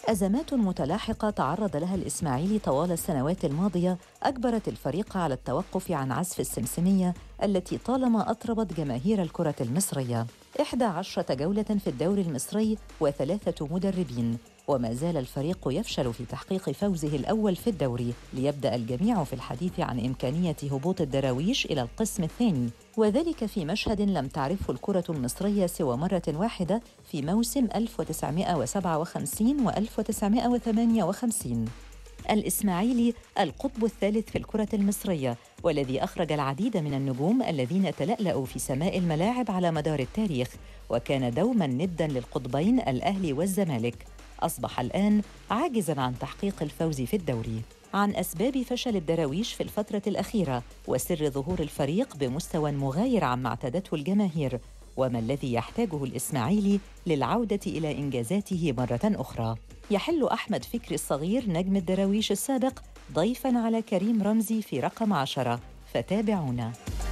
أزمات متلاحقة تعرض لها الإسماعيلي طوال السنوات الماضية أجبرت الفريق على التوقف عن عزف السمسمية التي طالما أطربت جماهير الكرة المصرية 11 جولة في الدوري المصري وثلاثة مدربين وما زال الفريق يفشل في تحقيق فوزه الأول في الدوري ليبدأ الجميع في الحديث عن إمكانية هبوط الدراويش إلى القسم الثاني وذلك في مشهد لم تعرفه الكرة المصرية سوى مرة واحدة في موسم 1957 و 1958 الإسماعيلي القطب الثالث في الكرة المصرية والذي أخرج العديد من النجوم الذين تلألأوا في سماء الملاعب على مدار التاريخ وكان دوما ندا للقطبين الأهلي والزمالك أصبح الآن عاجزا عن تحقيق الفوز في الدوري عن أسباب فشل الدراويش في الفترة الأخيرة وسر ظهور الفريق بمستوى مغاير عما اعتادته الجماهير وما الذي يحتاجه الإسماعيلي للعودة إلى إنجازاته مرة أخرى يحل أحمد فكري الصغير نجم الدراويش السابق ضيفاً على كريم رمزي في رقم عشرة فتابعونا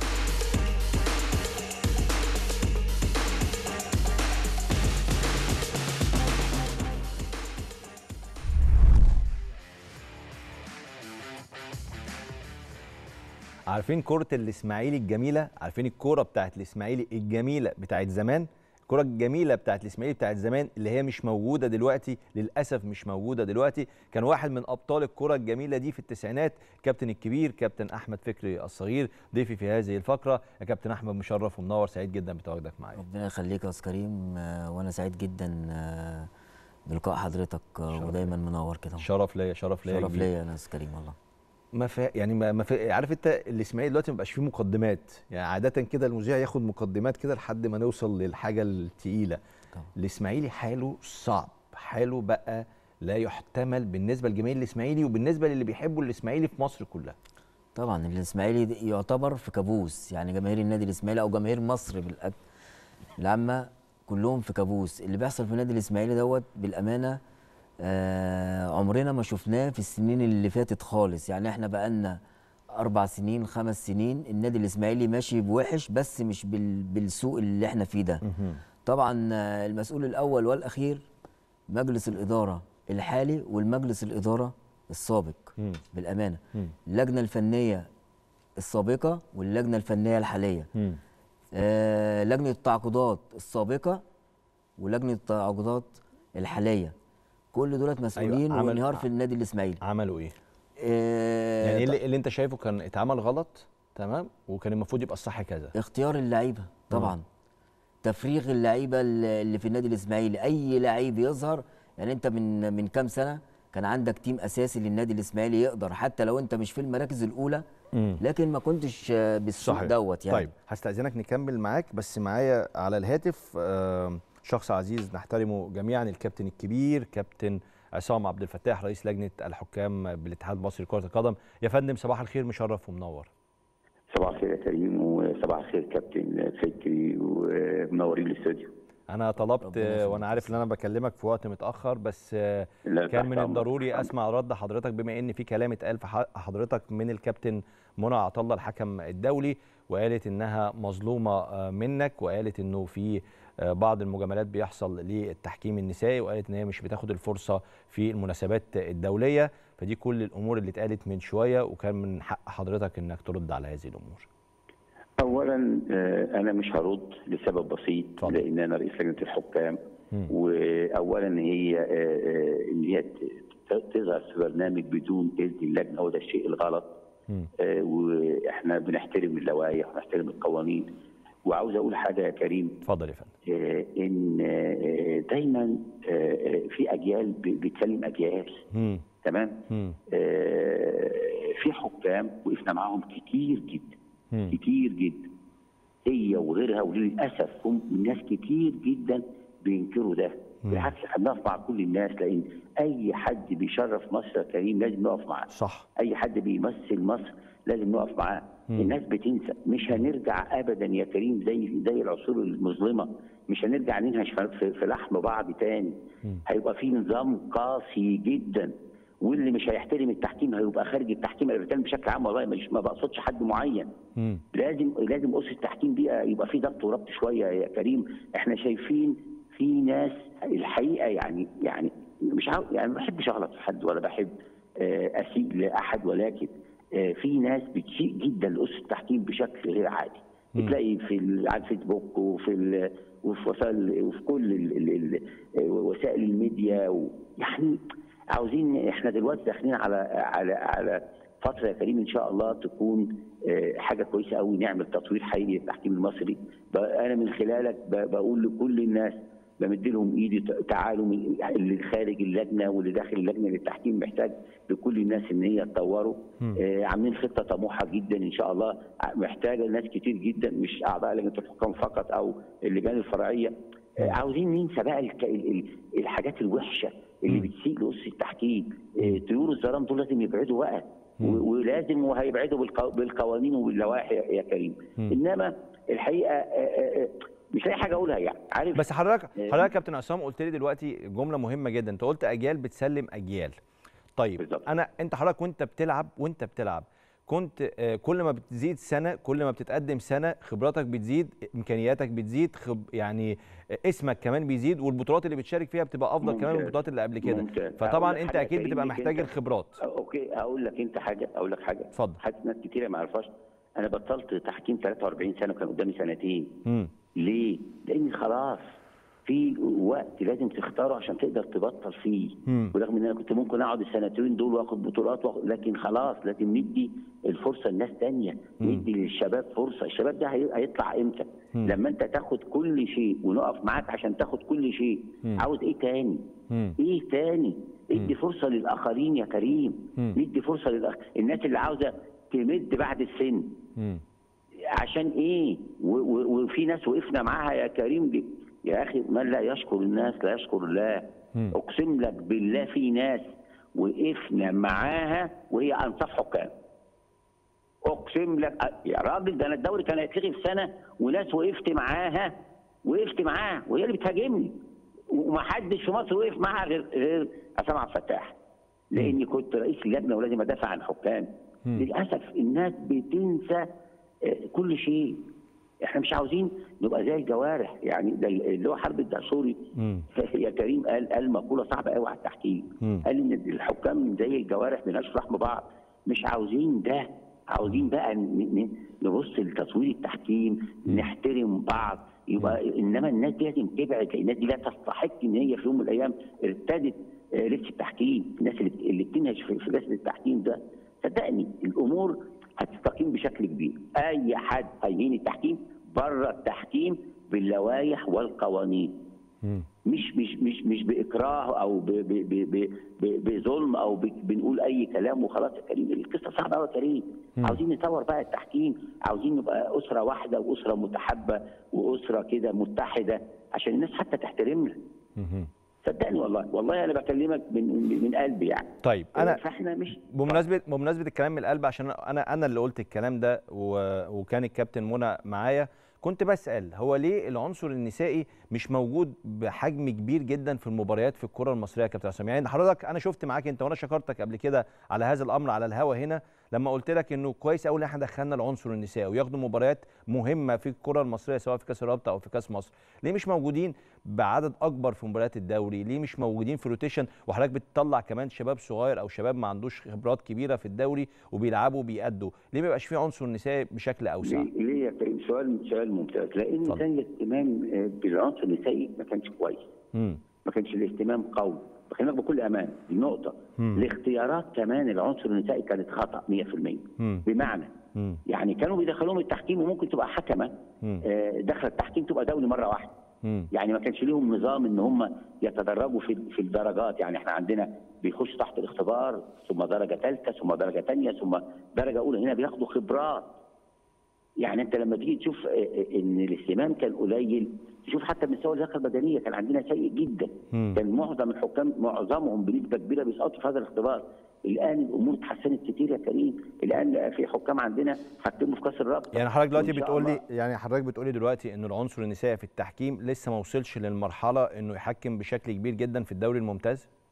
عارفين كرة الإسماعيلي الجميلة عارفين الكرة بتاعت الإسماعيلي الجميلة بتاعت زمان الكرة الجميلة بتاعت الإسماعيلي بتاعت زمان اللي هي مش موجودة دلوقتي للأسف مش موجودة دلوقتي كان واحد من أبطال الكرة الجميلة دي في التسعينات كابتن الكبير كابتن أحمد فكري الصغير ضيفي في هذه الفقرة يا كابتن أحمد مشرف ومنور سعيد جدا بتواجدك معايا ربنا يخليك يا استاذ كريم آه، وانا سعيد جدا آه، بلقاء حضرتك آه، شرف ودايما منور كده شرف ليا شرف ليا شرف كبير. ليا انا يا استاذ كريم والله ما في يعني ما ما في عارف انت الاسماعيلي دلوقتي ما بقاش فيه مقدمات يعني عاده كده المذيع ياخد مقدمات كده لحد ما نوصل للحاجه التقيله طبعا. الاسماعيلي حاله صعب حاله بقى لا يحتمل بالنسبه لجماهير الاسماعيلي وبالنسبه للي بيحبوا الاسماعيلي في مصر كلها طبعا الاسماعيلي ده يعتبر في كابوس يعني جماهير النادي الاسماعيلي او جماهير مصر بالأك... العامه كلهم في كابوس اللي بيحصل في النادي الاسماعيلي دوت بالامانه آه عمرنا ما شفناه في السنين اللي فاتت خالص يعني احنا بقالنا اربع سنين خمس سنين النادي الاسماعيلي ماشي بوحش بس مش بال... بالسوق اللي احنا فيه ده طبعا آه، المسؤول الاول والاخير مجلس الاداره الحالي والمجلس الاداره السابق مم. بالامانه مم. اللجنه الفنيه السابقه واللجنه الفنيه الحاليه مم. آه لجنه التعاقدات السابقه ولجنه التعاقدات الحاليه كل دولت مسؤولين عمل- وانهيار في النادي الاسماعيلي عملوا ايه آه يعني ايه اللي, اللي انت شايفه كان اتعمل غلط تمام وكان المفروض يبقى الصح كذا اختيار اللعيبه طبعا تفريغ اللعيبه اللي في النادي الاسماعيلي اي لعيب يظهر يعني انت من من كام سنه كان عندك تيم اساسي للنادي الاسماعيلي يقدر حتى لو انت مش في المراكز الاولى مم. لكن ما كنتش آه، بالسوق صحيح. دوت يعني طيب هستأذنك نكمل معاك بس معايا على الهاتف آم، شخص عزيز نحترمه جميعا الكابتن الكبير كابتن عصام عبد الفتاح رئيس لجنة الحكام بالاتحاد المصري لكرة القدم يا فندم صباح الخير مشرف ومنور صباح الخير يا كريم وصباح الخير كابتن فكري ومنورين الاستوديو انا طلبت ربنا آه، يخليك. وانا عارف ان انا بكلمك في وقت متاخر بس آه، لا، كان تحت من أمرك، الضروري تحت اسمع رد حضرتك بما ان في كلام اتقال في ح- حضرتك من الكابتن منى عطله الحكم الدولي وقالت انها مظلومه آه، منك وقالت انه في آه، بعض المجاملات بيحصل للتحكيم النسائي وقالت ان هي مش بتاخد الفرصه في المناسبات الدوليه فدي كل الامور اللي اتقالت من شويه وكان من حق حضرتك انك ترد على هذه الامور اولا آه، انا مش هرد لسبب بسيط اتفضل. لان انا رئيس لجنه الحكام مم. واولا هي آه، آه، ان هي ت- ت- تظهر في برنامج بدون اذن اللجنه هو ده الشيء الغلط مم. آه، واحنا بنحترم اللوائح ونحترم القوانين وعاوز اقول حاجه يا كريم اتفضل يا فندم آه، ان آه، دايما آه، آه، في اجيال ب- بتكلم اجيال مم. تمام مم. آه، في حكام وقفنا معاهم كتير جدا مم. كتير جدا هي وغيرها وللاسف هم ناس كتير جدا بينكروا ده بالعكس احنا بنقف مع كل الناس لان اي حد بيشرف مصر يا كريم لازم نقف معاه صح اي حد بيمثل مصر لازم نقف معاه الناس بتنسى مش هنرجع ابدا يا كريم زي زي العصور المظلمه مش هنرجع ننهش في, في لحم بعض تاني هيبقى في نظام قاسي جدا واللي مش هيحترم التحكيم هيبقى خارج التحكيم انا بتكلم بشكل عام والله مش ما بقصدش حد معين مم. لازم لازم اسس التحكيم دي يبقى في ضبط وربط شويه يا كريم احنا شايفين في ناس الحقيقه يعني يعني مش عاو... يعني ما بحبش اغلط في حد ولا بحب آه، اسيء لاحد ولكن آه، في ناس بتسيء جدا لاسس التحكيم بشكل غير عادي بتلاقي في ال- على الفيسبوك وفي ال... وفي وسائل وفي كل ال... ال... ال... وسائل الميديا و... يعني عاوزين احنا دلوقتي داخلين على على على فتره يا كريم ان شاء الله تكون آه، حاجه كويسه قوي نعمل تطوير حقيقي للتحكيم المصري ب- انا من خلالك ب- بقول لكل الناس بمد لهم ايدي ت- تعالوا من اللي خارج اللجنه واللي داخل اللجنه للتحكيم محتاج لكل الناس ان هي تطوروا آه عاملين خطه طموحه جدا ان شاء الله ع- محتاجه ناس كتير جدا مش اعضاء لجنه الحكام فقط او اللجان الفرعيه آه عاوزين ننسى بقى الك... ال... ال... الحاجات الوحشه اللي بتسيء لاسس التحكيم آه طيور الظلام دول لازم يبعدوا بقى و- ولازم وهيبعدوا بالقو... بالقوانين وباللوائح يا يا كريم انما الحقيقه آه، آه، آه، مش لاقي حاجه اقولها يعني عارف بس حضرتك آه. حضرتك يا كابتن عصام قلت لي دلوقتي جمله مهمه جدا انت قلت اجيال بتسلم اجيال طيب بالظبط. انا انت حضرتك وانت بتلعب وانت بتلعب كنت آه، كل ما بتزيد سنه كل ما بتتقدم سنه خبراتك بتزيد امكانياتك بتزيد خب يعني آه، اسمك كمان بيزيد والبطولات اللي بتشارك فيها بتبقى افضل كمان من ممتاز. البطولات اللي قبل كده ممتاز. أقول فطبعا لك انت حاجة اكيد كريم بتبقى إنك محتاج أنت- الخبرات اوكي هقول لك انت حاجه اقول لك حاجه اتفضل. حاجه ناس كتيره ما يعرفهاش انا بطلت تحكيم 43 سنه وكان قدامي سنتين امم ليه؟ لان خلاص في وقت لازم تختاره عشان تقدر تبطل فيه مم. ورغم ان انا كنت ممكن اقعد السنتين دول واخد بطولات وأخد لكن خلاص لازم ندي الفرصه لناس تانية ندي للشباب فرصه الشباب ده هي- هيطلع امتى لما انت تاخد كل شيء ونقف معاك عشان تاخد كل شيء عاوز ايه تاني مم. ايه تاني ادي فرصه للاخرين يا كريم مم. ندي فرصه للأخ... الناس اللي عاوزه تمد بعد السن امم عشان ايه و- و- وفي ناس وقفنا معاها يا كريم دي. يا اخي من لا يشكر الناس لا يشكر الله مم. اقسم لك بالله في ناس وقفنا معاها وهي انصاف حكام اقسم لك أ- يا راجل ده انا الدوري كان هيتلغي في سنه وناس وقفت معاها وقفت معاها وهي اللي بتهاجمني ومحدش في مصر وقف معاها غير غير عصام عبد الفتاح لاني كنت رئيس اللجنه ولازم ادافع عن حكام للاسف الناس بتنسى آه، كل شيء احنا مش عاوزين نبقى زي الجوارح يعني ده اللي هو حرب الدهشوري مم. يا كريم قال قال مقوله صعبه قوي على التحكيم مم. قال ان الحكام زي الجوارح بنشرح رحم بعض مش عاوزين ده عاوزين بقى ن- ن- نبص لتطوير التحكيم نحترم بعض يبقى انما الناس دي لازم تبعد لان الناس دي لا تستحق ان هي في يوم من الايام ارتدت آه، لبس التحكيم الناس اللي اللي بتنهش في في لبس التحكيم ده صدقني الامور هتستقيم بشكل كبير اي حد هيهين التحكيم بره التحكيم باللوائح والقوانين مم. مش مش مش مش باكراه او ب- ب- ب- ب- ب- بظلم او ب- بنقول اي كلام وخلاص يا كريم القصه صعبه قوي يا كريم عاوزين نطور بقى التحكيم عاوزين نبقى اسره واحده واسره متحابه واسره كده متحده عشان الناس حتى تحترمنا مهم. صدقني والله والله انا بكلمك من من من قلبي يعني طيب انا فاحنا مش بمناسبه بمناسبه الكلام من القلب عشان انا انا اللي قلت الكلام ده و... وكان الكابتن منى معايا كنت بسال هو ليه العنصر النسائي مش موجود بحجم كبير جدا في المباريات في الكره المصريه يا كابتن عصام يعني حضرتك انا شفت معاك انت وانا شكرتك قبل كده على هذا الامر على الهوا هنا لما قلت لك انه كويس قوي ان احنا دخلنا العنصر النسائي وياخدوا مباريات مهمه في الكره المصريه سواء في كاس الرابطه او في كاس مصر ليه مش موجودين بعدد اكبر في مباريات الدوري ليه مش موجودين في روتيشن وحضرتك بتطلع كمان شباب صغير او شباب ما عندوش خبرات كبيره في الدوري وبيلعبوا وبيأدوا ليه ما يبقاش في عنصر نسائي بشكل اوسع ليه ليه يا كريم سؤال سؤال ممتاز لان اتفضل. كان الاهتمام آه، بالعنصر النسائي ما كانش كويس امم ما كانش الاهتمام قوي بكلمك بكل امان دي نقطه مم. الاختيارات كمان العنصر النسائي كانت خطا 100% مم. بمعنى امم يعني كانوا بيدخلوهم التحكيم وممكن تبقى حكمه مم. آه، داخله التحكيم تبقى دولي مره واحده امم يعني ما كانش ليهم نظام ان هم يتدرجوا في في الدرجات يعني احنا عندنا بيخش تحت الاختبار ثم درجه ثالثه ثم درجه ثانيه ثم درجه اولى هنا بياخدوا خبرات يعني انت لما تيجي تشوف آه، آه، ان الاهتمام كان قليل تشوف حتى مستوى اللياقه البدنيه كان عندنا سيء جدا مم. كان معظم الحكام معظمهم بنسبه كبيره بيسقطوا في هذا الاختبار الان الامور اتحسنت كتير يا كريم الان في حكام عندنا حكموا في كاس الرابطه يعني حضرتك دلوقتي وإن شاء بتقول لي الله- يعني حضرتك بتقول لي دلوقتي ان العنصر النسائي في التحكيم لسه ما وصلش للمرحله انه يحكم بشكل كبير جدا في الدوري الممتاز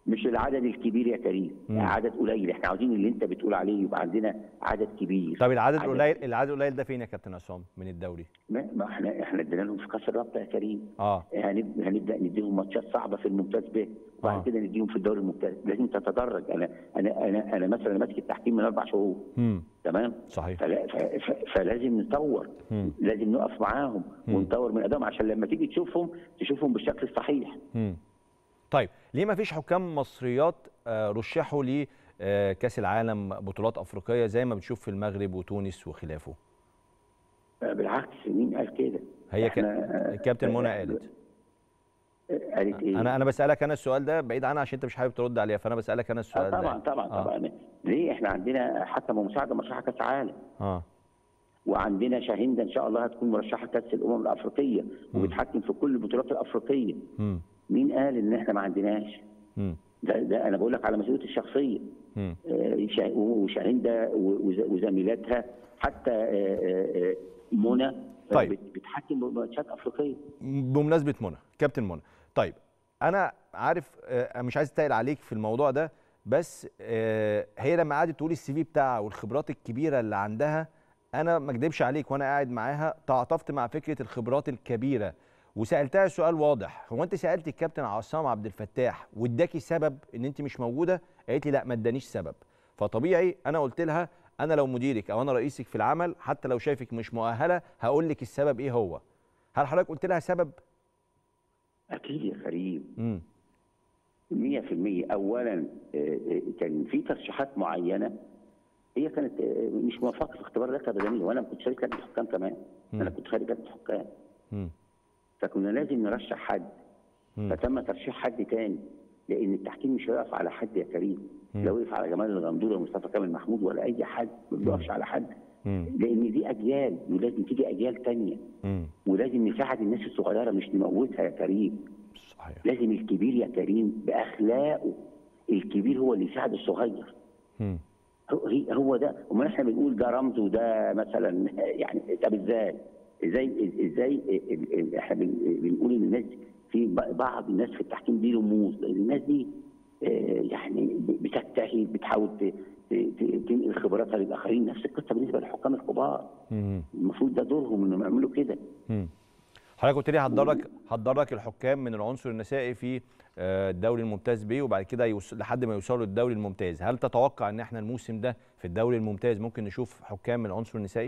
مش العدد الكبير يا كريم مم. عدد قليل احنا عاوزين اللي انت بتقول عليه يبقى عندنا عدد كبير طب العدد عدد- القليل العدد القليل ده فين يا كابتن عصام من الدوري ما ما احنا احنا ادينا لهم في كاس الرابطه يا كريم اه هنب- هنبدا نديهم ماتشات صعبه في الممتاز ب وبعد آه. كده نديهم في الدوري الممتاز لازم تتدرج انا انا انا انا مثلا ماسك التحكيم من اربع شهور امم تمام صحيح فلا ف- ف- فلازم نطور مم. لازم نقف معاهم مم. ونطور من ادائهم عشان لما تيجي تشوفهم تشوفهم بالشكل الصحيح مم. طيب ليه ما فيش حكام مصريات آه، رشحوا لكاس العالم بطولات افريقيه زي ما بتشوف في المغرب وتونس وخلافه آه، بالعكس مين قال كده هي إحنا، كان آه، الكابتن منى آه، قالت آه، قالت ايه انا انا بسالك انا السؤال ده بعيد عنها عشان انت مش حابب ترد عليها فانا بسالك انا آه السؤال ده طبعا طبعا آه. طبعا ليه احنا عندنا حكم ومساعده مرشحه كاس عالم اه وعندنا شاهنده ان شاء الله هتكون مرشحه كاس الامم الافريقيه وبتحكم في كل البطولات الافريقيه امم مين قال ان احنا ما عندناش امم ده, ده انا بقول لك على مسؤوليتي الشخصيه امم آه، شا- وشاهنده و- وز- وزميلاتها حتى آه، آه، آه، منى آه، طيب. بت- بتحكم ماتشات افريقيه بمناسبه منى كابتن منى طيب انا عارف آه، مش عايز اتقل عليك في الموضوع ده بس آه، هي لما قعدت تقول السي في بتاعها والخبرات الكبيره اللي عندها انا ما اكدبش عليك وانا قاعد معاها تعاطفت مع فكره الخبرات الكبيره وسالتها سؤال واضح هو انت سالت الكابتن عصام عبد الفتاح واداكي سبب ان انت مش موجوده قالت لي لا ما ادانيش سبب فطبيعي انا قلت لها انا لو مديرك او انا رئيسك في العمل حتى لو شايفك مش مؤهله هقول لك السبب ايه هو هل حضرتك قلت لها سبب اكيد يا كريم امم 100% اولا آه، آه، كان في ترشيحات معينه هي كانت آه، مش موافقه في اختبار اللجنه البدنيه وانا ما كنتش شريك لجنه حكام كمان انا كنت خارج لجنه حكام امم فكنا لازم نرشح حد مم. فتم ترشيح حد تاني لان التحكيم مش هيقف على حد يا كريم لا وقف على جمال الغندوره ومصطفى كامل محمود ولا اي حد ما بيقفش على حد مم. لان دي اجيال ولازم تيجي اجيال تانية امم ولازم نساعد الناس الصغيره مش نموتها يا كريم صحيح لازم الكبير يا كريم باخلاقه الكبير هو اللي يساعد الصغير امم هو هي- هو ده امال احنا بنقول ده رمز وده مثلا يعني طب ازاي؟ ازاي ازاي ال- ال- احنا بن- بنقول ان الناس في ب- بعض الناس في التحكيم دي رموز لان الناس دي آه، يعني ب- بتجتهد بتحاول ت- ت- ت- تنقل خبراتها للاخرين نفس القصه بالنسبه للحكام الكبار امم المفروض ده دورهم انهم يعملوا كده مم. حضرتك قلت لي هتدرج هتدرج الحكام من العنصر النسائي في آه، الدوري الممتاز بيه وبعد كده يوص... لحد ما يوصلوا للدوري الممتاز هل تتوقع ان احنا الموسم ده في الدوري الممتاز ممكن نشوف حكام من العنصر النسائي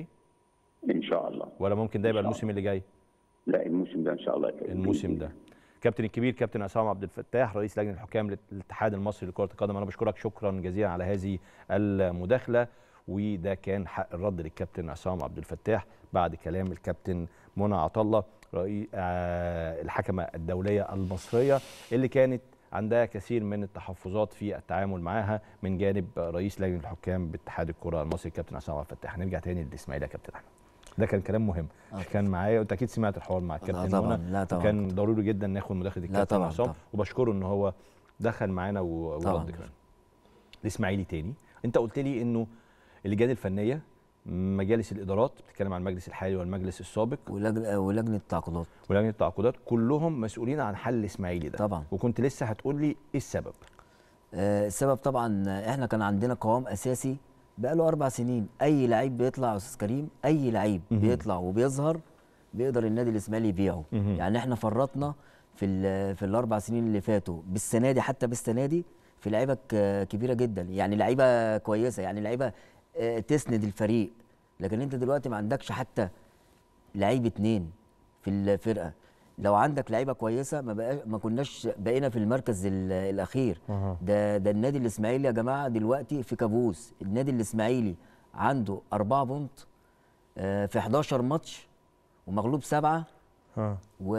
ان شاء الله ولا ممكن ده يبقى إن شاء الموسم اللي جاي لا الموسم ده ان شاء الله يا كريم. الموسم ده كابتن الكبير كابتن عصام عبد الفتاح رئيس لجنه الحكام للاتحاد المصري لكره القدم انا بشكرك شكرا جزيلا على هذه المداخله وده كان حق الرد للكابتن عصام عبد الفتاح بعد كلام الكابتن منى عطله رئيس آه الحكمه الدوليه المصريه اللي كانت عندها كثير من التحفظات في التعامل معها من جانب رئيس لجنه الحكام باتحاد الكره المصري الكابتن عصام عبد الفتاح نرجع تاني للاسماعيلي يا كابتن احمد ده كان كلام مهم آه. كان معايا وانت اكيد سمعت الحوار مع لا الكابتن طبعاً، منى لا طبعاً. وكان ضروري جدا ناخد مداخله الكابتن طبعاً، عصام طبعاً. وبشكره ان هو دخل معانا و- طبعاً. ورد كمان الاسماعيلي تاني انت قلت لي انه اللجان الفنيه مجالس الادارات بتتكلم عن المجلس الحالي والمجلس السابق ولجنه ولجنه التعاقدات ولجنه التعاقدات كلهم مسؤولين عن حل الاسماعيلي ده طبعاً. وكنت لسه هتقول لي ايه السبب آه، السبب طبعا آه، احنا كان عندنا قوام اساسي بقاله اربع سنين اي لعيب بيطلع يا استاذ كريم اي لعيب مهم. بيطلع وبيظهر بيقدر النادي الاسماعيلي يبيعه مهم. يعني احنا فرطنا في ال- في الاربع سنين اللي فاتوا بالسنه دي حتى بالسنه دي في لعيبه ك- كبيره جدا يعني لعيبه كويسه يعني لعيبه آه، تسند الفريق لكن انت دلوقتي ما عندكش حتى لعيب اتنين في الفرقه لو عندك لعيبه كويسه ما بقى ما كناش بقينا في المركز ال- الاخير أها. ده ده النادي الاسماعيلي يا جماعه دلوقتي في كابوس النادي الاسماعيلي عنده أربعة بونت آه، في 11 ماتش ومغلوب سبعة ها و...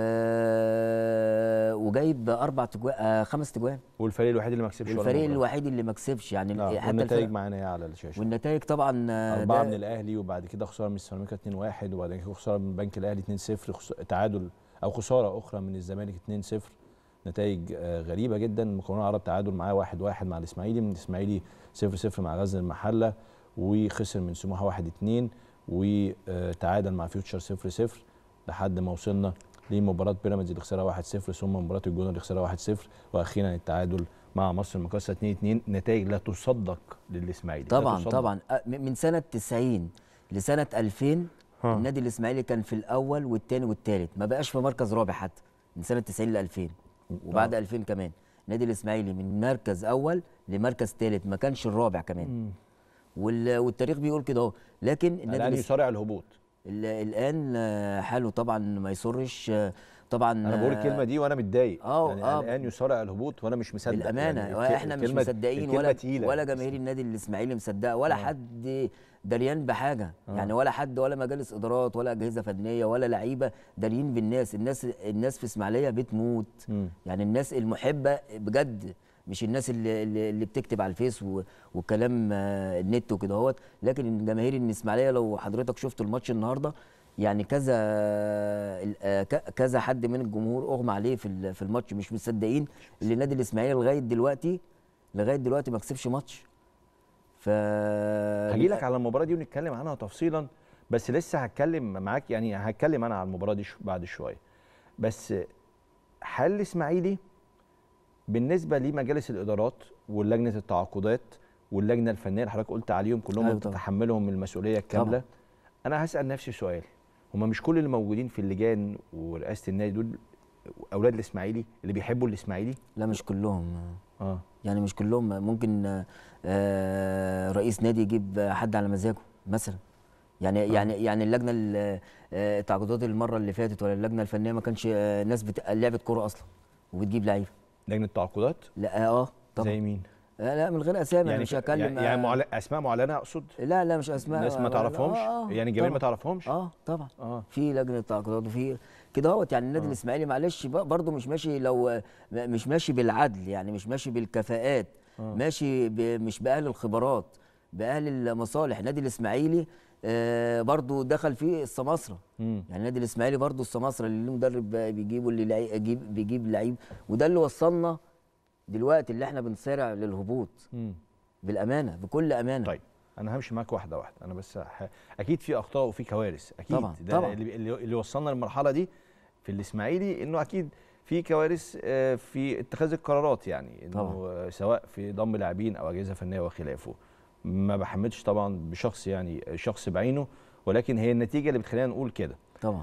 وجايب اربع تجوان آه خمس تجوان والفريق الوحيد اللي ما كسبش ولا والفريق مباراة. الوحيد اللي ما كسبش يعني لا حتى والنتائج الفرق معانا اهي على الشاشه والنتائج طبعا آه، أربعة ده- من الأهلي وبعد كده خسارة من السيراميكا 2-1 وبعد كده خسارة من البنك الأهلي 2-0 خس- تعادل أو خسارة أخرى من الزمالك 2-0 نتائج آه، غريبة جدا مكرونة عرب تعادل معاه 1-1 مع الإسماعيلي من الإسماعيلي 0-0 مع غزل المحلة وخسر من سموحة 1-2 وتعادل مع فيوتشر 0-0 لحد ما وصلنا لمباراة بيراميدز اللي خسرها 1-0 ثم مباراة الجونة اللي خسرها 1-0 وأخيرا التعادل مع مصر المقاصه 2 2 نتائج لا تصدق للاسماعيلي لا طبعا تصدق. طبعا أ- م- من سنه 90 لسنه 2000 ها. النادي الاسماعيلي كان في الاول والثاني والثالث ما بقاش في مركز رابع حتى من سنه 90 ل 2000 وبعد 2000 كمان النادي الاسماعيلي من مركز اول لمركز ثالث ما كانش الرابع كمان وال- والتاريخ بيقول كده اهو لكن النادي الان الإس- يصارع الهبوط ال- الان آه، حاله طبعا ما يسرش آه، طبعا انا بقول آه، الكلمه دي وانا متضايق آه، يعني آه. الان يصارع الهبوط وانا مش مصدق بالامانه يعني يعني الك- احنا مش الكلمة- مصدقين الكلمة ولا تقيلة. ولا جماهير النادي الاسماعيلي مصدقه ولا حد دريان بحاجه يعني ولا حد ولا مجالس ادارات ولا اجهزه فنيه ولا لعيبه داريين بالناس الناس الناس في اسماعيليه بتموت مم. يعني الناس المحبه بجد مش الناس اللي اللي اللي بتكتب على الفيس و- وكلام آه، النت وكده اهوت لكن جماهير الاسماعيليه لو حضرتك شفت الماتش النهارده يعني كذا آه، ك- كذا حد من الجمهور اغمى عليه في ال- في الماتش مش مصدقين ان النادي الاسماعيلي لغايه دلوقتي لغايه دلوقتي ما كسبش ماتش ف هجي لك على المباراه دي ونتكلم عنها تفصيلا بس لسه هتكلم معاك يعني هتكلم انا على المباراه دي شو- بعد شويه بس حل الاسماعيلي بالنسبه لمجالس الادارات ولجنه التعاقدات واللجنه الفنيه اللي حضرتك قلت عليهم كلهم أيوة أيوة طبعا. تتحملهم المسؤوليه الكامله طبعا. انا هسال نفسي سؤال هما مش كل اللي موجودين في اللجان ورئاسه النادي دول اولاد الاسماعيلي اللي بيحبوا الاسماعيلي لا مش كلهم اه يعني مش كلهم ممكن آه، رئيس نادي يجيب حد على مزاجه مثلا يعني يعني يعني اللجنه ال- آه، التعاقدات المره اللي فاتت ولا اللجنه الفنيه ما كانش آه، ناس بت... لعبه كوره اصلا وبتجيب لعيبه لجنه التعاقدات لا اه طبعا زي مين لا, لا من غير اسامي يعني مش هتكلم يعني, يعني معل... اسماء معلنه اقصد لا لا مش اسماء ناس ما آه، تعرفهمش آه، يعني الجماهير ما طبعاً. تعرفهمش اه طبعا اه في لجنه تعاقدات وفي كده اهوت يعني النادي آه. الاسماعيلي معلش ب- برضه مش ماشي لو م- مش ماشي بالعدل يعني مش ماشي بالكفاءات آه. ماشي ب... مش باهل الخبرات باهل المصالح النادي الاسماعيلي آه برضه دخل فيه السماسره مم. يعني النادي الاسماعيلي برضه السماسره اللي له مدرب بيجيبه اللي لعي- يجيب بيجيب لعيب وده اللي وصلنا دلوقتي اللي احنا بنصارع للهبوط مم. بالامانه بكل امانه طيب انا همشي معاك واحده واحده انا بس ح... اكيد في اخطاء وفي كوارث اكيد طبعاً، ده طبعاً. اللي اللي اللي وصلنا للمرحله دي في الاسماعيلي انه اكيد في كوارث آه، في اتخاذ القرارات يعني انه طبعاً. آه، سواء في ضم لاعبين او اجهزه فنيه وخلافه ما بحملش طبعا بشخص يعني شخص بعينه ولكن هي النتيجه اللي بتخلينا نقول كده طبعا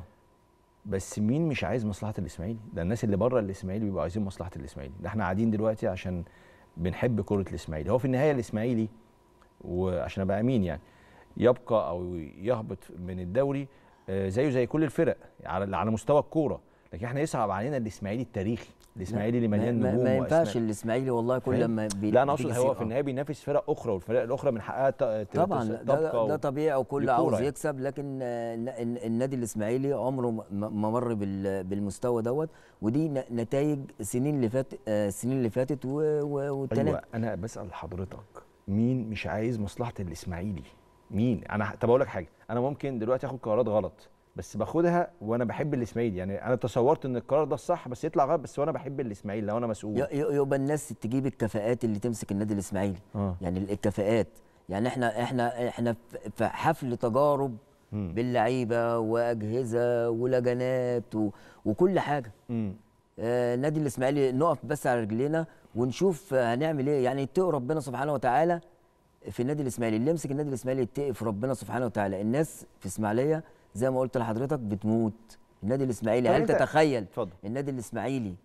بس مين مش عايز مصلحه الاسماعيلي ده الناس اللي بره الاسماعيلي بيبقوا عايزين مصلحه الاسماعيلي ده احنا قاعدين دلوقتي عشان بنحب كره الاسماعيلي هو في النهايه الاسماعيلي وعشان ابقى امين يعني يبقى او يهبط من الدوري آه، زيه زي كل الفرق على على مستوى الكوره لكن احنا يصعب علينا الاسماعيلي التاريخي الاسماعيلي اللي ما- مليان ما, نجوم ما ينفعش وأسماء. الاسماعيلي والله كل فاهم؟ لما بي لا انا اقصد بيجي هو سير- في النهايه بينافس فرق اخرى والفرق الاخرى من حقها ت- ت- طبعا تس- ده, تبقى ده و- طبيعي وكل دي كورة عاوز يعني. يكسب لكن آه، الن- الن- النادي الاسماعيلي عمره ما- ما ما مر بال- بالمستوى دوت ودي ن- نتائج السنين اللي فات آه، السنين اللي فاتت و- و- والتنافس ايوه انا بسال حضرتك مين مش عايز مصلحه الاسماعيلي مين انا ه- طب اقول لك حاجه انا ممكن دلوقتي اخد قرارات غلط بس باخدها وانا بحب الاسماعيلي يعني انا تصورت ان القرار ده الصح بس يطلع غلط بس وانا بحب الاسماعيلي لو انا مسؤول ي- ي- يبقى الناس تجيب الكفاءات اللي تمسك النادي الاسماعيلي اه يعني ال- الكفاءات يعني احنا احنا احنا في- في حفل تجارب مم. باللعيبه واجهزه ولجنات و- وكل حاجه امم آه، نادي الاسماعيلي نقف بس على رجلينا ونشوف آه، هنعمل ايه يعني يتقوا ربنا سبحانه وتعالى في النادي الاسماعيلي اللي يمسك النادي الاسماعيلي يتقي في ربنا سبحانه وتعالى الناس في اسماعيليه زي ما قلت لحضرتك بتموت النادي الاسماعيلي طب هل أنت- تتخيل اتفضل النادي الاسماعيلي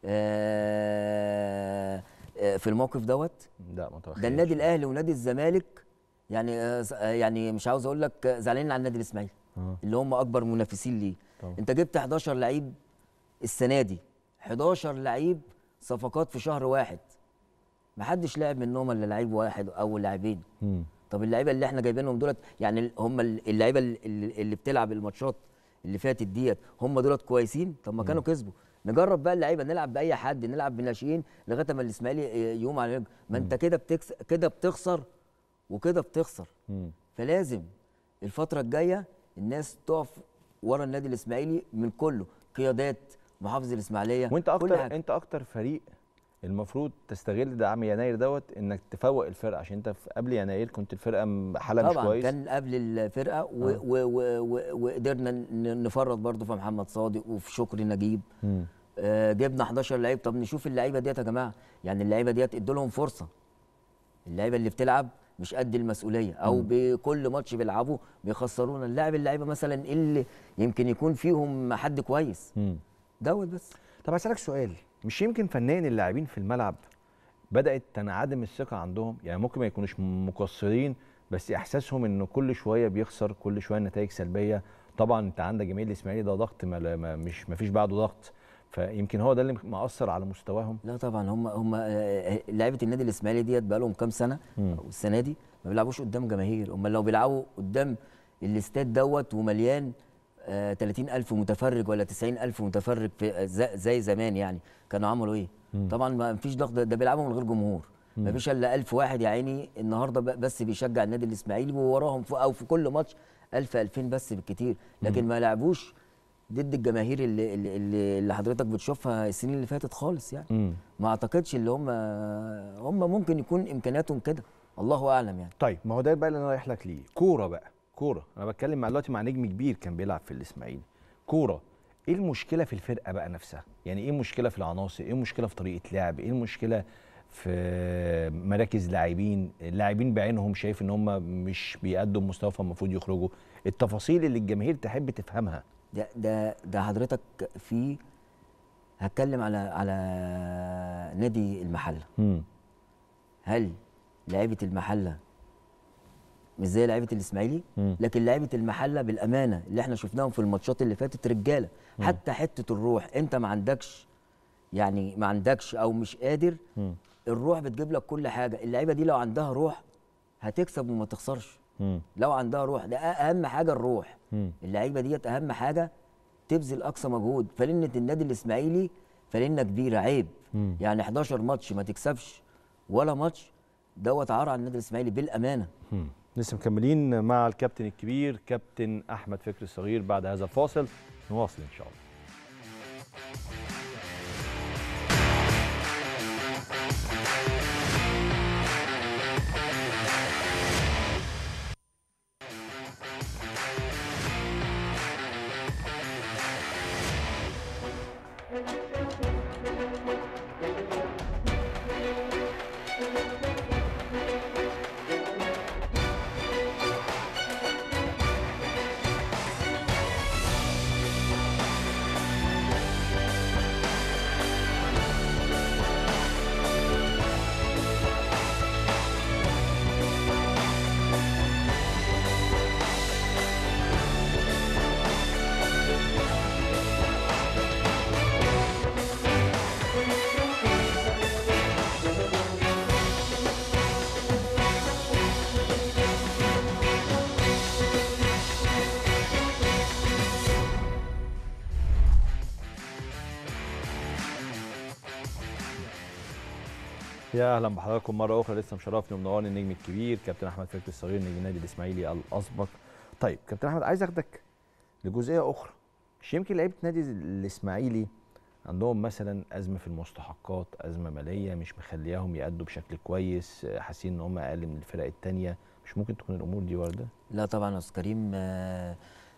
آه، آه، في الموقف دوت لا ما تخيلش. ده النادي الاهلي ونادي الزمالك يعني آه، ز- آه، يعني مش عاوز اقول لك آه، زعلانين على النادي الاسماعيلي آه. اللي هم اكبر منافسين ليه طبعا. انت جبت 11 لعيب السنه دي 11 لعيب صفقات في شهر واحد ما حدش لعب منهم الا لعيب واحد او لاعبين مم. طب اللعيبه اللي احنا جايبينهم دولت يعني ال- هم ال- اللعيبه اللي, اللي بتلعب الماتشات اللي فاتت ديت هم دولت كويسين طب ما كانوا كسبوا نجرب بقى اللعيبه نلعب باي حد نلعب بناشئين لغايه ما الاسماعيلي يقوم على رجله ما انت كده بتكس كده بتخسر وكده بتخسر مم. فلازم الفتره الجايه الناس تقف ورا النادي الاسماعيلي من كله قيادات محافظ الاسماعيليه وانت كل اكتر حاجة. انت اكتر فريق المفروض تستغل دعم يناير دوت انك تفوق الفرقه عشان انت في قبل يناير كنت الفرقه م- حالها مش طبعا كويس كان قبل الفرقه و- آه. و- و- و- وقدرنا ن- نفرط برضو في محمد صادق وفي شكري نجيب مم. آه، جبنا 11 لعيب طب نشوف اللعيبه ديت يا جماعه يعني اللعيبه ديت ادوا لهم فرصه اللعيبه اللي بتلعب مش قد المسؤوليه او بكل ماتش بيلعبوا بيخسرونا اللاعب اللعيبه مثلا اللي يمكن يكون فيهم حد كويس مم. دوت بس طب اسالك سؤال مش يمكن فنان اللاعبين في الملعب بدات تنعدم الثقه عندهم يعني ممكن ما يكونوش مقصرين بس احساسهم انه كل شويه بيخسر كل شويه نتائج سلبيه طبعا انت عندك جماهير الاسماعيلي ده ضغط ما ما مش ما فيش بعده ضغط فيمكن هو ده اللي مأثر على مستواهم لا طبعا هم هم آه، لعيبه النادي الاسماعيلي ديت بقى لهم كام سنه مم. او السنه دي ما بيلعبوش قدام جماهير هم لو بيلعبوا قدام الاستاد دوت ومليان آه 30000 متفرج ولا 90000 متفرج في زي, زي زمان يعني كانوا عملوا ايه مم. طبعا ما فيش ضغط ده بيلعبوا من غير جمهور ما فيش الا 1000 واحد يا عيني النهارده ب- بس بيشجع النادي الاسماعيلي ووراهم في او في كل ماتش 1000 2000 بس بالكتير لكن ما لعبوش ضد الجماهير اللي, اللي, اللي اللي حضرتك بتشوفها السنين اللي فاتت خالص يعني مم. ما اعتقدش اللي هم هم ممكن يكون امكانياتهم كده الله اعلم يعني طيب ما هو ده بقى اللي انا رايح لك ليه كوره بقى كوره انا بتكلم مع دلوقتي مع نجم كبير كان بيلعب في الاسماعيلي كوره ايه المشكله في الفرقه بقى نفسها يعني ايه المشكله في العناصر ايه المشكله في طريقه لعب ايه المشكله في مراكز لاعبين اللاعبين بعينهم شايف ان هم مش بيأدوا بمستوى فالمفروض يخرجوا التفاصيل اللي الجماهير تحب تفهمها ده ده ده حضرتك في هتكلم على على نادي المحله امم هل لعيبه المحله مش زي لعيبه الاسماعيلي مم. لكن لعيبه المحله بالامانه اللي احنا شفناهم في الماتشات اللي فاتت رجاله حتى حته الروح انت ما عندكش يعني ما عندكش او مش قادر مم. الروح بتجيب لك كل حاجه اللعيبه دي لو عندها روح هتكسب وما تخسرش امم لو عندها روح ده اهم حاجه الروح مم. اللعيبه ديت اهم حاجه تبذل اقصى مجهود فلنه النادي الاسماعيلي فلنه كبيره عيب مم. يعني 11 ماتش ما تكسبش ولا ماتش دوت عار على النادي الاسماعيلي بالامانه مم. لسه مكملين مع الكابتن الكبير كابتن احمد فكري الصغير بعد هذا الفاصل نواصل ان شاء الله يا اهلا بحضراتكم مره اخرى لسه مشرفني ومنورني النجم الكبير كابتن احمد فكري الصغير نجم النادي الاسماعيلي الاسبق طيب كابتن احمد عايز اخدك لجزئيه اخرى مش يمكن لعيبه نادي الاسماعيلي عندهم مثلا ازمه في المستحقات ازمه ماليه مش مخلياهم يأدوا بشكل كويس حاسين ان هم اقل من الفرق التانية مش ممكن تكون الامور دي وارده لا طبعا يا استاذ كريم آه،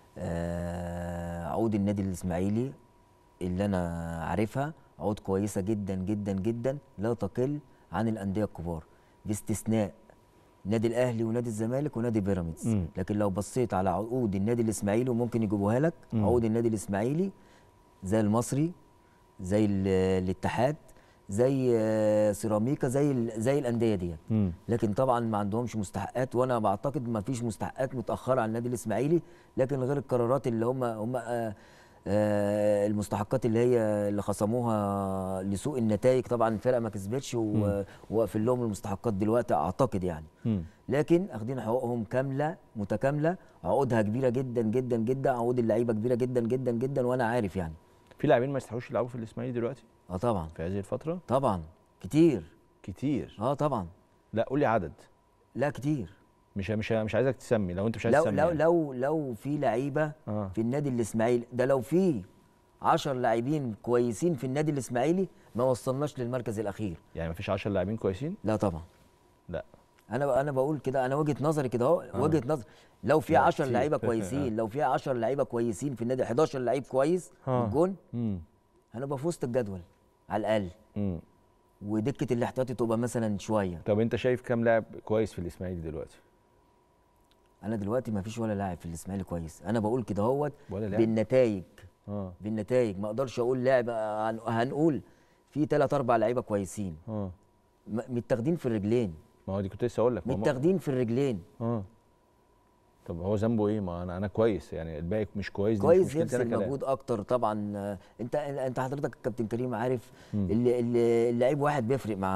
آه، عقود النادي الاسماعيلي اللي انا عارفها عقود كويسه جدا جدا جدا لا تقل عن الانديه الكبار باستثناء نادي الاهلي ونادي الزمالك ونادي بيراميدز مم. لكن لو بصيت على عقود النادي الاسماعيلي وممكن يجيبوها لك مم. عقود النادي الاسماعيلي زي المصري زي ال- الاتحاد زي آه، سيراميكا زي ال- زي الانديه ديت امم لكن طبعا ما عندهمش مستحقات وانا بعتقد ما فيش مستحقات متاخره على النادي الاسماعيلي لكن غير القرارات اللي هم هم آه، آه، المستحقات اللي هي اللي خصموها لسوء النتائج طبعا الفرقه ما كسبتش و- وواقفين لهم المستحقات دلوقتي اعتقد يعني امم لكن اخدين حقوقهم كامله متكامله عقودها كبيره جدا جدا جدا عقود اللعيبه كبيره جدا جدا جدا وانا عارف يعني في لاعبين ما يستحقوش يلعبوا في الاسماعيلي دلوقتي اه طبعا في هذه الفتره طبعا كتير كتير اه طبعا لا قول لي عدد لا كتير مش مش مش عايزك تسمي لو انت مش عايز لو تسمي لو يعني. لو لو في لعيبه اه في النادي الاسماعيلي ده لو في 10 لاعبين كويسين في النادي الاسماعيلي ما وصلناش للمركز الاخير يعني ما فيش 10 لاعبين كويسين لا طبعا لا انا انا بقول كده انا وجهه نظري كده اهو آه. وجهه نظر لو في لا، 10 كتير. لعيبه آه. كويسين لو في 10 لعيبه كويسين في النادي 11 لعيب كويس آه. في الجون امم هنبقى في وسط الجدول على الاقل مم. ودكه الاحتياطي تبقى مثلا شويه طب انت شايف كام لاعب كويس في الاسماعيلي دلوقتي انا دلوقتي ما فيش ولا لاعب في الاسماعيلي كويس انا بقول كده اهوت ولا لاعب بالنتائج اه بالنتائج ما اقدرش اقول لاعب آه، هن- هنقول في ثلاث اربع لعيبه كويسين اه م- متاخدين في الرجلين ما هو دي كنت لسه اقول لك ما هو- متاخدين في الرجلين اه طب هو ذنبه ايه ما انا انا كويس يعني الباقي مش كويس دي مش كويس مشكلتي أنا يبذل كلاعب. مجهود اكتر طبعا آه، انت انت حضرتك كابتن كريم عارف مم. اللي- اللي- اللعيب واحد بيفرق مع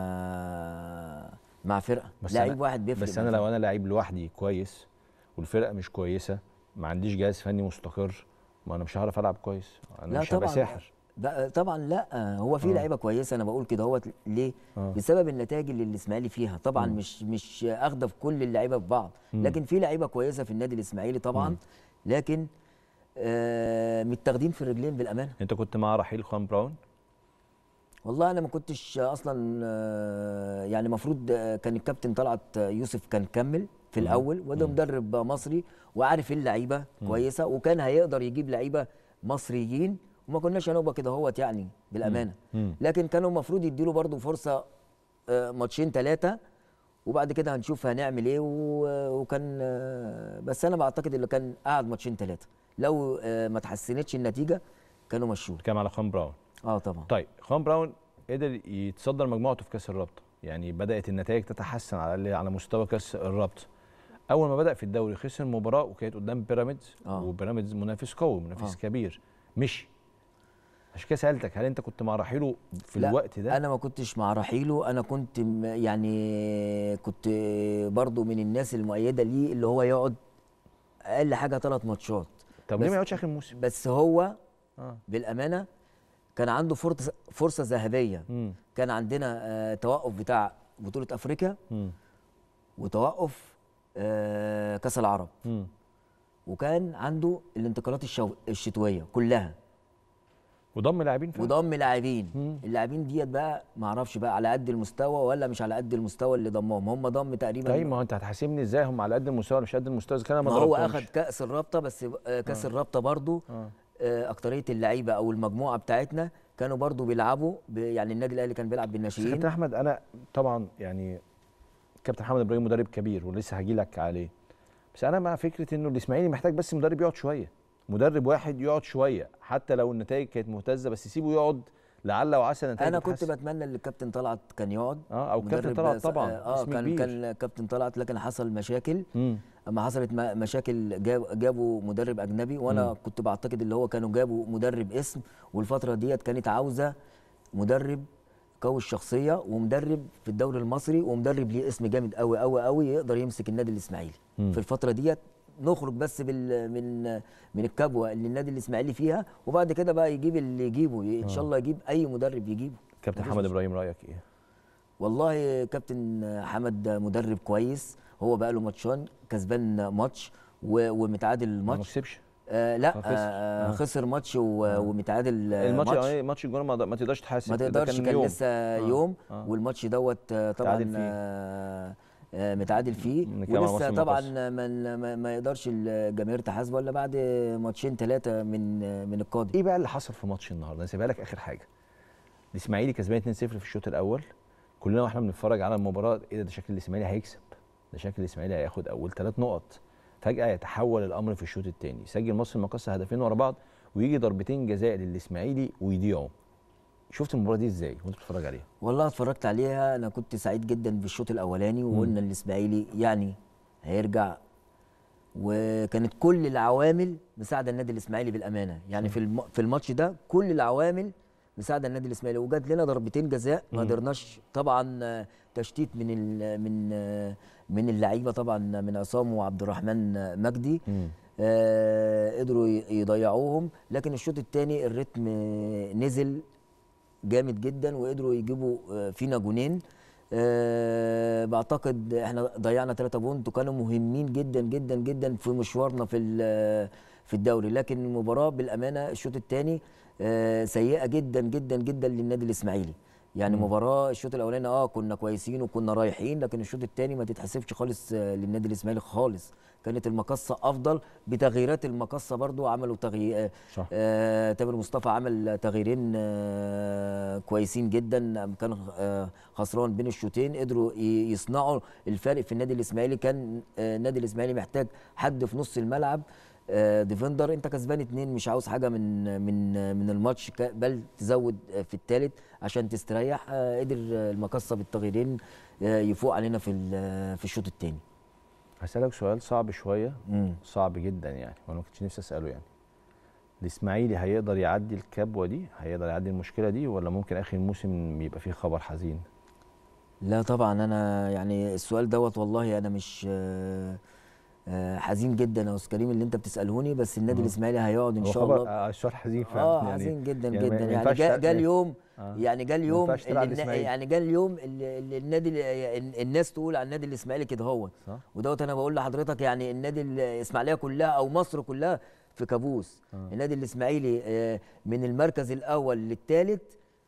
مع فرقه بس لعيب أنا- واحد بيفرق بس مع انا فرقة. لو انا لعيب لوحدي كويس والفرقه مش كويسه ما عنديش جهاز فني مستقر ما انا مش هعرف العب كويس انا لا مش هبقى طبعاً. ساحر لا طبعا لا هو في آه. لعيبه كويسه انا بقول كده هوت ليه آه. بسبب النتائج اللي الاسماعيلي فيها طبعا مم. مش مش اخده في كل اللعيبه في بعض مم. لكن في لعيبه كويسه في النادي الاسماعيلي طبعا مم. لكن آه متاخدين في الرجلين بالامانه انت كنت مع رحيل خوان براون والله انا ما كنتش اصلا آه، يعني المفروض كان الكابتن طلعت يوسف كان كمل في مم. الاول وده مم. مدرب مصري وعارف اللعيبه كويسه وكان هيقدر يجيب لعيبه مصريين وما كناش هنبقى كده هوت يعني بالامانه مم. لكن كانوا المفروض يديله برضه فرصه آه، ماتشين ثلاثه وبعد كده هنشوف هنعمل ايه و- وكان آه، بس انا بعتقد اللي كان قعد ماتشين ثلاثه لو آه، ما تحسنتش النتيجه كانوا مشوه كام على خوان براون اه طبعا طيب خوان براون قدر يتصدر مجموعته في كاس الرابطه يعني بدات النتائج تتحسن على الاقل على مستوى كاس الرابطه اول ما بدا في الدوري خسر مباراه وكانت قدام بيراميدز آه. وبيراميدز منافس قوي منافس آه. كبير مشي عشان كده سالتك هل انت كنت مع رحيله في لا، الوقت ده انا ما كنتش مع رحيله انا كنت م- يعني كنت برضو من الناس المؤيده ليه اللي هو يقعد اقل حاجه ثلاث ماتشات طب ليه بس- ما يقعدش اخر موسم بس هو اه بالامانه كان عنده فرصه فرصه ذهبيه امم كان عندنا آه، توقف بتاع بطوله افريقيا امم وتوقف آه، كاس العرب امم وكان عنده الانتقالات الشو... الشتويه كلها وضم لاعبين فعلا وضم لاعبين مم. اللاعبين ديت بقى ما اعرفش بقى على قد المستوى ولا مش على قد المستوى اللي ضمهم هم ضم تقريبا طيب ما هو انت هتحاسبني ازاي هم على قد المستوى ولا مش قد المستوى اذا كان انا ما ما هو ضربتهمش؟ اخد كاس الرابطه بس آه، كاس الرابطه برضو اه آه، اكتريه اللعيبه او المجموعه بتاعتنا كانوا برضو بيلعبوا ب- يعني النادي الاهلي كان بيلعب بس بالناشئين كابتن احمد انا طبعا يعني كابتن محمد ابراهيم مدرب كبير ولسه هاجي لك عليه بس انا مع فكره انه الاسماعيلي محتاج بس مدرب يقعد شويه مدرب واحد يقعد شويه حتى لو النتائج كانت مهتزه بس سيبه يقعد لعل وعسى النتائج انا كنت تتحسن. بتمنى ان الكابتن طلعت كان يقعد اه او كابتن مدرب طلعت بس- طبعا اه اسم كان كبير كان كابتن طلعت لكن حصل مشاكل مم. اما حصلت م- مشاكل جاب جابوا مدرب اجنبي وانا مم. كنت بعتقد اللي هو كانوا جابوا مدرب اسم والفتره ديت كانت عاوزه مدرب قوي الشخصيه ومدرب في الدوري المصري ومدرب ليه اسم جامد قوي قوي قوي يقدر يمسك النادي الاسماعيلي مم. في الفتره ديت نخرج بس بال من من الكبوه اللي النادي الاسماعيلي فيها وبعد كده بقى يجيب اللي يجيبه ان شاء الله يجيب اي مدرب يجيبه كابتن مفيش محمد مشكلة. ابراهيم رايك ايه والله كابتن حمد مدرب كويس هو بقى له ماتشين كسبان ماتش و- ومتعادل ما ماتش كسبش آه لا ما خسر. آه آه. خسر ماتش و- ومتعادل آه، الماتش ماتش الاولاني ماتش الجونه ما ما تقدرش تحاسب ما ده تقدرش كان يوم. لسه يوم آه. والماتش دوت آه، طبعا تعادل فيه. آه، آه، متعادل فيه بنتكلم على ولسه ماتش طبعا المقص. ما, ما, ما يقدرش الجماهير تحاسبه الا بعد ماتشين ثلاثه من من القاضي ايه بقى اللي حصل في ماتش النهارده؟ انا سيبها لك اخر حاجه. الاسماعيلي كسبان 2-0 في الشوط الاول كلنا واحنا بنتفرج على المباراه ايه ده ده شكل الاسماعيلي هيكسب ده شكل الاسماعيلي هياخد اول ثلاث نقط فجاه يتحول الامر في الشوط الثاني يسجل مصر المقاصه هدفين ورا بعض ويجي ضربتين جزاء للاسماعيلي ويضيعوا شفت المباراه دي ازاي وانت بتتفرج عليها؟ والله اتفرجت عليها انا كنت سعيد جدا بالشوط الاولاني وقلنا الاسماعيلي يعني هيرجع وكانت كل العوامل مساعده النادي الاسماعيلي بالامانه يعني في الم... في الماتش ده كل العوامل مساعده النادي الاسماعيلي وجات لنا ضربتين جزاء ما قدرناش طبعا آه، تشتيت من ال... من آه، من اللعيبه طبعا من عصام وعبد الرحمن آه، مجدي آه قدروا ي- يضيعوهم لكن الشوط الثاني الريتم آه، نزل جامد جدا وقدروا يجيبوا آه، فينا جونين أه بعتقد احنا ضيعنا 3 بونت وكانوا مهمين جدا جدا جدا في مشوارنا في ال- في الدوري لكن المباراه بالامانه الشوط الثاني أه سيئه جدا جدا جدا للنادي الاسماعيلي يعني مباراه الشوط الاولاني اه كنا كويسين وكنا رايحين لكن الشوط الثاني ما تتحسبش خالص آه، للنادي الاسماعيلي خالص كانت المقصه افضل بتغييرات المقصه برضو عملوا تغيير صح. آه تامر مصطفى عمل تغييرين آه كويسين جدا كان آه خسران بين الشوطين قدروا ي- يصنعوا الفارق في النادي الاسماعيلي كان آه النادي الاسماعيلي محتاج حد في نص الملعب آه ديفندر انت كسبان اتنين مش عاوز حاجه من من من الماتش ك- بل تزود آه، في الثالث عشان تستريح آه قدر آه، المقصه بالتغييرين آه يفوق علينا في ال- في الشوط الثاني هسألك سؤال صعب شوية صعب جدا يعني وانا ما كنتش نفسي اساله يعني الاسماعيلي هيقدر يعدي الكبوه دي هيقدر يعدي المشكله دي ولا ممكن اخر الموسم يبقى فيه خبر حزين لا طبعا انا يعني السؤال دوت والله انا مش آه، آه، حزين جدا يا استاذ كريم اللي انت بتسالهوني بس النادي مم. الاسماعيلي هيقعد ان هو شاء خبر الله آه السؤال حزين فعلا اه حزين جدا يعني ما- جدا ما يعني ينفعش جاء تع- جا اليوم آه. يعني جاء ما اليوم ينفعش تلعب اللي النا- الإسماعيلي. يعني جاء اليوم اللي اللي النادي اللي الناس تقول على النادي الاسماعيلي كده هو صح ودوت انا بقول لحضرتك يعني النادي الاسماعيليه كلها او مصر كلها في كابوس آه. النادي الاسماعيلي آه، من المركز الاول للثالث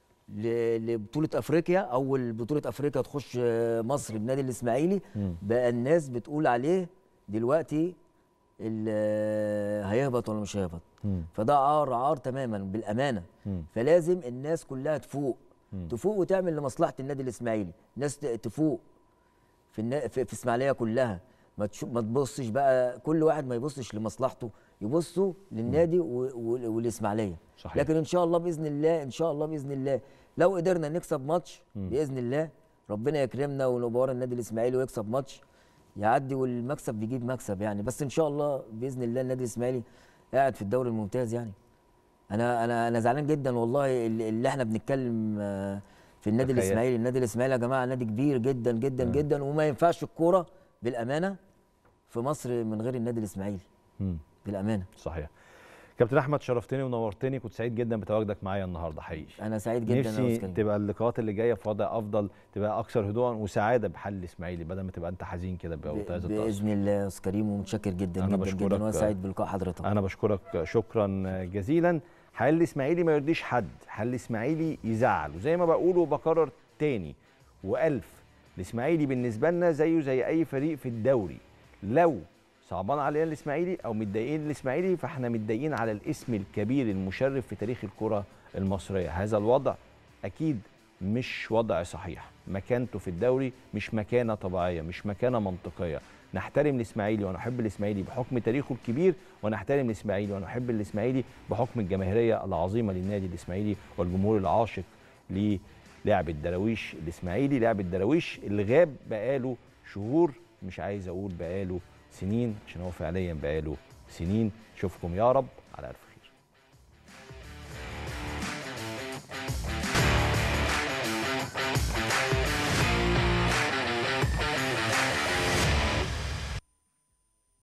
لبطوله افريقيا اول بطوله افريقيا تخش آه، مصر النادي الاسماعيلي مم. بقى الناس بتقول عليه دلوقتي ال- آه، هيهبط ولا مش هيهبط مم. فده عار عار تماما بالامانه مم. فلازم الناس كلها تفوق مم. تفوق وتعمل لمصلحه النادي الاسماعيلي الناس ت- تفوق في النا... في, في اسماعيليه كلها ما تشوف ما تبصش بقى كل واحد ما يبصش لمصلحته يبصوا للنادي و... و... والاسماعيليه صحيح. لكن ان شاء الله باذن الله ان شاء الله باذن الله لو قدرنا نكسب ماتش مم. باذن الله ربنا يكرمنا ونبقى ورا النادي الاسماعيلي ويكسب ماتش يعدي والمكسب بيجيب مكسب يعني بس ان شاء الله باذن الله النادي الاسماعيلي قاعد في الدوري الممتاز يعني انا انا انا زعلان جدا والله اللي اللي احنا بنتكلم آه، في النادي تخيل. الاسماعيلي النادي الاسماعيلي يا جماعه نادي كبير جدا جدا آه. جدا وما ينفعش الكوره بالامانه في مصر من غير النادي الاسماعيلي مم. بالامانه صحيح كابتن احمد شرفتني ونورتني كنت سعيد جدا بتواجدك معايا النهارده حقيقي انا سعيد جدا يا نفسي أستاذ كريم. تبقى اللقاءات اللي جايه في وضع افضل تبقى اكثر هدوءا وسعاده بحل الاسماعيلي بدل ما تبقى انت حزين كده ب- بهذا التاثر باذن الله يا استاذ كريم ومتشكر جدا أنا جدا بشكرك. جدا وانا سعيد بلقاء حضرتك انا بشكرك شكرا جزيلا حل الاسماعيلي ما يرضيش حد حل الاسماعيلي يزعل وزي ما بقول وبكرر تاني والف الاسماعيلي بالنسبه لنا زيه زي اي فريق في الدوري لو صعبان علينا الاسماعيلي او متضايقين الاسماعيلي فاحنا متضايقين على الاسم الكبير المشرف في تاريخ الكره المصريه هذا الوضع اكيد مش وضع صحيح مكانته في الدوري مش مكانه طبيعيه مش مكانه منطقيه نحترم الاسماعيلي ونحب الاسماعيلي بحكم تاريخه الكبير ونحترم الاسماعيلي ونحب الاسماعيلي بحكم الجماهيريه العظيمه للنادي الاسماعيلي والجمهور العاشق للاعب الدراويش الاسماعيلي لاعب الدراويش اللي غاب بقاله شهور مش عايز اقول بقاله سنين عشان هو فعليا بقاله سنين اشوفكم يا رب على الف خير